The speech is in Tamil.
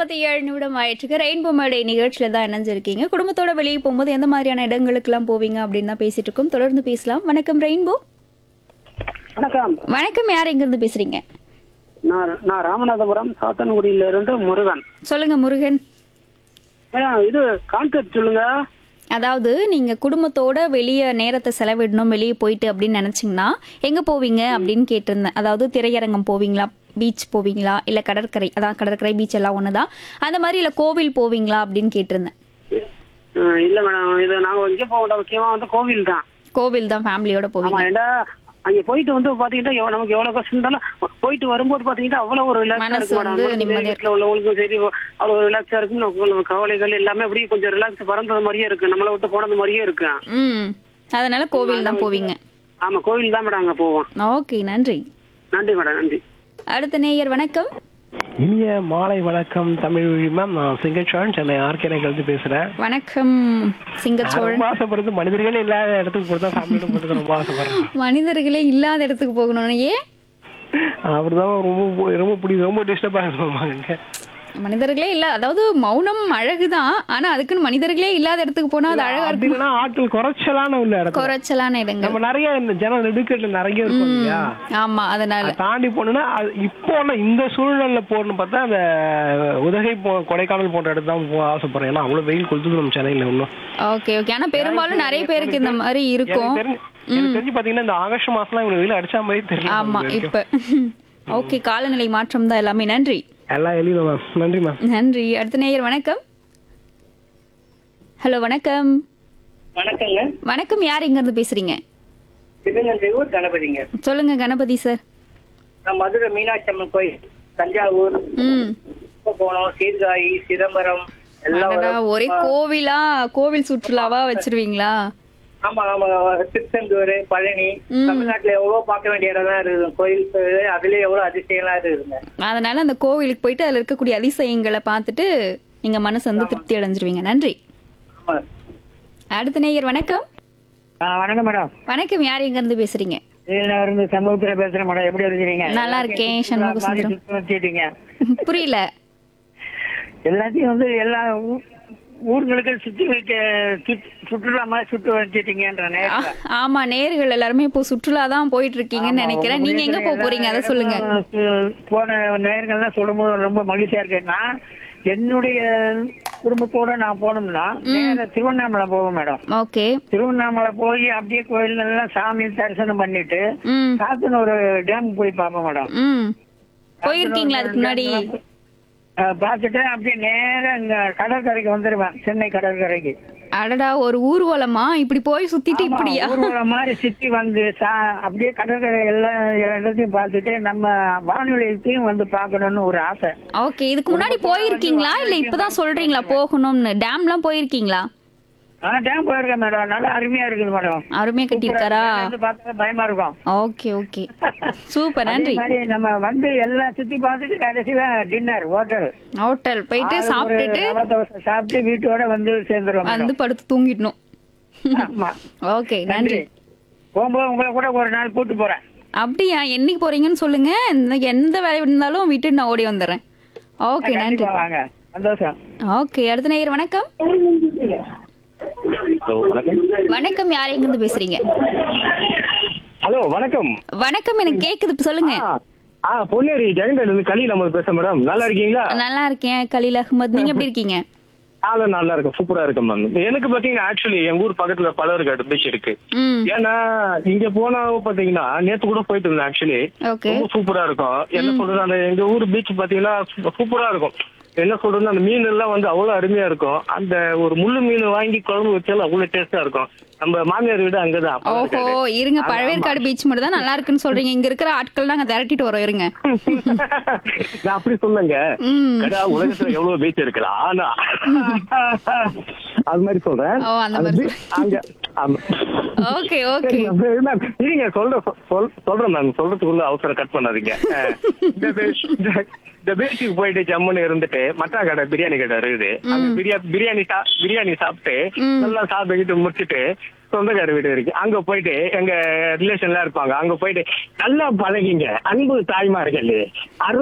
முப்பத்தி ஏழு நிமிடம் ஆயிடுச்சுக்கு ரெயின்போ மேடை நிகழ்ச்சியில தான் இணைஞ்சிருக்கீங்க குடும்பத்தோட வெளியே போகும்போது எந்த மாதிரியான இடங்களுக்கெல்லாம் போவீங்க அப்படின்னு தான் பேசிட்டு இருக்கோம் தொடர்ந்து பேசலாம் வணக்கம் ரெயின்போ வணக்கம் வணக்கம் யார் எங்கிருந்து பேசுறீங்க நான் நான் ராமநாதபுரம் சாத்தன்குடியில இருந்து முருகன் சொல்லுங்க முருகன் மேடம் இது கான்செப்ட் சொல்லுங்க அதாவது நீங்க குடும்பத்தோட வெளியே நேரத்தை செலவிடணும் வெளியே போயிட்டு அப்படின்னு நினைச்சீங்கன்னா எங்க போவீங்க அப்படின்னு கேட்டிருந்தேன் அதாவது திரையரங்கம் போவீங்களா பீச் போவீங்களா இல்ல கடற்கரை அதான் கடற்கரை பீச் எல்லாம் ஒண்ணுதான் அந்த மாதிரி இல்ல கோவில் போவீங்களா அப்படின்னு கேட்டிருந்தேன் அஹ் இல்ல மேடம் இது நாங்க இங்க போக மாட்டோம் முக்கியமா வந்து கோவில் தான் கோவில் தான் ஃபேமிலியோட ஆமா போவீங்க ஏண்டா அங்க போயிட்டு வந்து பாத்தீங்கன்னா எவ்வ- நமக்கு எவ்வளவு கஷ்டம் இருந்தாலும் போயிட்டு வரும்போது பாத்தீங்கன்னா அவ்வளவு ஒரு ரிலாக்ஸா மனசு இருக்கு மேடம் வந்து நமக்கு நிம்மதியா வீட்டுல உள்ளவங்களுக்கும் சரி அவ்வளவு ரிலாக்ஸா இருக்கும் நமக்கு நம்ம கவலைகள் எல்லாமே அப்படியே கொஞ்சம் ரிலாக்ஸ் பறந்தது மாதிரியே இருக்கு நம்மளை விட்டு போனது மாதிரியே இருக்கு ம் அதனால கோவில் தான் போவீங்க ஆமா கோவில் தான் மேடம் அங்க போவோம் ஓகே நன்றி நன்றி மேடம் நன்றி அடுத்த நேயர் வணக்கம் இனிய மாலை வணக்கம் தமிழ் மேம் நான் சிங்கச்சோழன் சென்னை ஆர்கேனைக்கு பேசுறேன் வணக்கம் நான் சிங்கச்சோழன் ரொம்ப ஆசைப்படுறது மனிதர்களே இல்லாத இடத்துக்கு போட்டு தான் ஃபேமிலியோட போட்டு ரொம்ப ஆசைப்படுறேன் மனிதர்களே இல்லாத இடத்துக்கு போகணும்னு ஏன் அப்படிதான் ரொம்ப ரொம்ப பிடிக்கும் ரொம்ப டிஸ்டர்பா இருப்பாங்க மனிதர்களே இல்ல அதாவது மௌனம் அழகுதான் ஆனா அதுக்குன்னு மனிதர்களே இல்லாத இடத்துக்கு போனா அது அழகா அப்படி இருக்கும் இல்லைன்னா ஆட்கள் குறைச்சலான உள்ள இடத்துல குறைச்சலான இடங்கள் நம்ம நிறைய இந்த ஜன நெடுக்கட்டுல நிறைய இருக்கும் இல்லையா ஆமா அதனால அதை தாண்டி போனோம்னா அது இப்போ ஆனா இந்த சூழ்நிலையில போகணும்னு பார்த்தா அந்த உதகை போ கொடைக்கானல் போன்ற இடத்துல தான் போக ஆசைப்படுறேன் ஏன்னா அவ்வளவு வெயில் கொளுத்துது நம்ம சென்னையில இன்னும் ஓகே ஓகே ஆனா பெரும்பாலும் நிறைய பேருக்கு இந்த மாதிரி இருக்கும் எனக்கு தெரிஞ்சு எனக்கு தெரிஞ்சு பாத்தீங்கன்னா இந்த ஆகஸ்ட் மாசம்லாம் இவ்வளவு வெயில் அடிச்ச மாதிரி தெரியல ஆமா நமக்கு வரைக்கும். இப்ப ஓகே காலநிலை மாற்றம் தான் எல்லாமே நன்றி எல்லாம் எழுதிடும் மேம் நன்றி மேம் நன்றி அடுத்த நேயர் வணக்கம் ஹலோ வணக்கம் வணக்கங்க வணக்கம் யார் எங்க இருந்து பேசுறீங்க திருநெல்வேலூர் கணபதிங்க சொல்லுங்க கணபதி சார் நான் மதுரை மீனாட்சி அம்மன் கோயில் தஞ்சாவூர் ம் போனோம் சீர்காழி சிதம்பரம் எல்லாம் அடடா, வரும். ஒரே கோவிலா கோவில் சுற்றுலாவா வச்சிருவீங்களா ஆமா ஆமா திருச்செந்தூர் பழனி ம். தமிழ்நாட்டுல எவ்வளவு பார்க்க வேண்டிய இடம் தான் இருக்குது கோயில் அதுல எவ்வளவு அதிசயம்லாம் இருக்குதுங்க அதனால அந்த கோவிலுக்கு போயிட்டு அதுல இருக்கக்கூடிய அதிசயங்களை பார்த்துட்டு நீங்க மனசு வந்து திருப்தி அடைஞ்சிருவீங்க நன்றி ஆமா அடுத்த நேயர் வணக்கம் வணக்கம் மேடம் வணக்கம் யார் எங்க இருந்து பேசுறீங்க இதுல இருந்து சமூகத்துல பேசுறேன் மேடம் எப்படி இருக்கீங்க நல்லா இருக்கேன், சண்முக சுந்தரம். வச்சுட்டீங்க புரியல எல்லாத்தையும் வந்து எல்லா ஊ- ஊர்களுக்கு சுத்தி வைக்க சுத்- சுற்றுலா மாதிரி சுற்றி வச்சுட்டீங்கன்ற ஆ, நேரத்துல ஆமா நேர்கள் எல்லாருமே இப்போ சுற்றுலா தான் போயிட்டு இருக்கீங்கன்னு நினைக்கிறேன் நீங்க எங்க போக போறீங்க அதை சொல்லுங்க போன நேர்கள் தான் சொல்லும்போது ரொம்ப மகிழ்ச்சியா இருக்கு நான் என்னுடைய குடும்பத்தோட நான் போனோம்னா நேர திருவண்ணாமலை போவோம் மேடம் ஓகே திருவண்ணாமலை போய் அப்படியே கோயில் எல்லாம் சாமி தரிசனம் பண்ணிட்டு ம் காத்தனூர் டேம் போய் பார்ப்போம் மேடம் ம் போயிருக்கீங்களா அதுக்கு முன்னாடி அஹ் பார்த்துட்டு அப்படியே நேரா இங்க கடற்கரைக்கு வந்துருவேன் சென்னை கடற்கரைக்கு அடடா ஒரு ஊர்வலமா இப்படி போய் சுத்திட்டு ஆமா, இப்படியா ஊர்வலம் மாதிரி சுத்தி வந்து சா- அப்படியே கடற்கரை எல்லா இடத்தையும் பார்த்துட்டு நம்ம வானொலியத்தையும் வந்து பார்க்கணும்னு ஒரு ஆசை ஓகே இதுக்கு முன்னாடி போயிருக்கீங்களா இல்ல இப்பதான் சொல்றீங்களா போகணும்னு டேம்லாம் போயிருக்கீங்களா ஆ டேம் போயிருக்கேன் மேடம் நல்லா அருமையா இருக்குது மேடம் அருமையா கட்டியிருக்காரா வந்து பார்த்தா பயமா இருக்கும் ஓகே ஓகே சூப்பர் அதே நன்றி மாதிரி நம்ம வந்து எல்லாம் சுத்தி பார்த்துட்டு கடைசியில டின்னர் ஹோட்டல் ஹோட்டல் போயிட்டு சாப்பிட்டுட்டு சாப்பிட்டு வீட்டோட வந்து சேர்ந்துருவோம் வந்து மேடம். படுத்து தூங்கிடணும் ஆமா ஓகே நன்றி போகும்போது உங்களை கூட ஒரு நாள் கூட்டு போறேன் அப்படியா என்னைக்கு போறீங்கன்னு சொல்லுங்க இந்த எந்த வேலை இருந்தாலும் விட்டுட்டு நான் ஓடி வந்துடுறேன் ஓகே நன்றி கண்டிப்பா வாங்க சந்தோஷம் ஓகே அடுத்த நேயர் வணக்கம் வணக்கம் யார் எங்க இருந்து பேசுறீங்க ஹலோ வணக்கம் வணக்கம் எனக்கு கேக்குது சொல்லுங்க ஆ, ஆ பொன்னேரி ஜெகண்டல் இருந்து கலி நம்ம பேசுறேன் மேடம் நல்லா இருக்கீங்களா நல்லா இருக்கேன் கலீல் அகமது நீங்க எப்படி இருக்கீங்க நானும் நல்லா இருக்கேன் சூப்பரா இருக்கேன் மேம் எனக்கு பாத்தீங்கன்னா ஆக்சுவலி எங்க ஊர் பக்கத்துல பலவர்காடு பீச் இருக்கு ம் ஏன்னா இங்க போனா பாத்தீங்கன்னா நேத்து கூட போயிட்டு இருந்தேன் ஆக்சுவலி ஓகே ரொம்ப சூப்பரா இருக்கும் என்ன சொல்றது அந்த எங்க ஊர் பீச் பாத்தீங்கன்னா சூப்பரா இருக்கும் என்ன சொல்றது அந்த மீன் எல்லாம் வந்து அவ்வளவு அருமையா இருக்கும் அந்த ஒரு முள்ளு மீன் வாங்கி குழம்பு வச்சாலும் அவ்வளவு டேஸ்டா இருக்கும் நம்ம மாமியார் வீடு அங்கதான் ஓஹோ பழவேற்காடு. இருங்க ஆமா, பழவேற்காடு பீச் மட்டும் தான் நல்லா இருக்குன்னு சொல்றீங்க இங்க இருக்கிற ஆட்கள் நாங்க திரட்டிட்டு வரோம் இருங்க நான் அப்படி சொல்லுங்க ம் கடா உலகத்துல எவ்வளவு பீச் இருக்குடா ஆனா அது மாதிரி சொல்றேன் ஓ, அந்த அது மாதிரி beach அங்க ஆமா. ஓகே ஓகே சரி, ma'am. இருங்க சொல்ற சொல் சொல்றேன் மேம் சொல்றதுக்குள்ள அவசரம் கட் பண்ணாதீங்க அஹ், இந்த beach- இந்த- இந்த பீச்சுக்கு போயிட்டு ஜம்முன்னு இருந்துட்டு மட்டா கடை பிரியாணி கடை இருக்குது அங்க பிரியா பிரியாணி சா- பிரியாணி சாப்பிட்டு ம். நல்லா சாப்பிட்டுக்கிட்டு முடிச்சிட்டு சொந்தக்கார வீடு இருக்கு அங்க போயிட்டு எங்க ரிலேஷன்லாம் இருப்பாங்க அங்க போயிட்டு நல்லா பழகிங்க அன்பு தாய்மார்கள் அரு